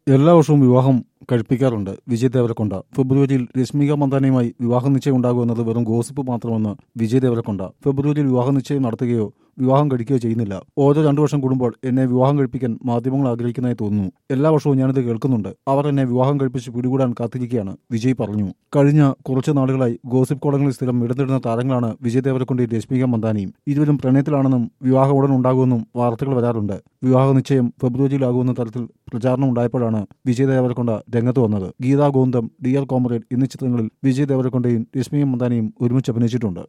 എല്ലാ വർഷവും വിവാഹം കഴിപ്പിക്കാറുണ്ട് വിജയ് ദേവരക്കൊണ്ട ഫെബ്രുവരിയിൽ രശ്മിക മന്ദാനയുമായി വിവാഹ നിശ്ചയം ഉണ്ടാകുമെന്നത് വെറും ഗോസിപ്പ് മാത്രമെന്ന് വിജയ് ദേവരക്കൊണ്ട ഫെബ്രുവരിയിൽ വിവാഹ നിശ്ചയം നടത്തുകയോ വിവാഹം കഴിക്കുകയോ ചെയ്യുന്നില്ല ഓരോ രണ്ടു വർഷം കൂടുമ്പോൾ എന്നെ വിവാഹം കഴിപ്പിക്കാൻ മാധ്യമങ്ങൾ ആഗ്രഹിക്കുന്നതായി തോന്നുന്നു എല്ലാ വർഷവും ഞാനിത് കേൾക്കുന്നുണ്ട് അവർ എന്നെ വിവാഹം കഴിപ്പിച്ച് പിടികൂടാൻ കാത്തിരിക്കുകയാണ് വിജയ് പറഞ്ഞു കഴിഞ്ഞ കുറച്ചു നാളുകളായി ഗോസിപ്പ് കോളങ്ങളിൽ സ്ഥിരം ഇടന്നിടുന്ന താരങ്ങളാണ് വിജയ് ദേവരക്കൊണ്ടയും രശ്മിക മന്ദാനയും ഇരുവരും പ്രണയത്തിലാണെന്നും വിവാഹം ഉടൻ ഉണ്ടാകുമെന്നും വാർത്തകൾ വരാറുണ്ട് വിവാഹ നിശ്ചയം ഫെബ്രുവരിയിലാകുമെന്ന തരത്തിൽ പ്രചാരണം ഉണ്ടായപ്പോഴാണ് വിജയ് ദേവരക്കൊണ്ട രംഗത്ത് വന്നത് ഗീതാ ഗോവിന്ദം ഡിയർ കോമറേഡ് എന്നീ ചിത്രങ്ങളിൽ വിജയ് ദേവരക്കൊണ്ടയും രശ്മിക മന്ദാനയും ഒരുമിച്ച് അഭിനയിച്ചിട്ടുണ്ട്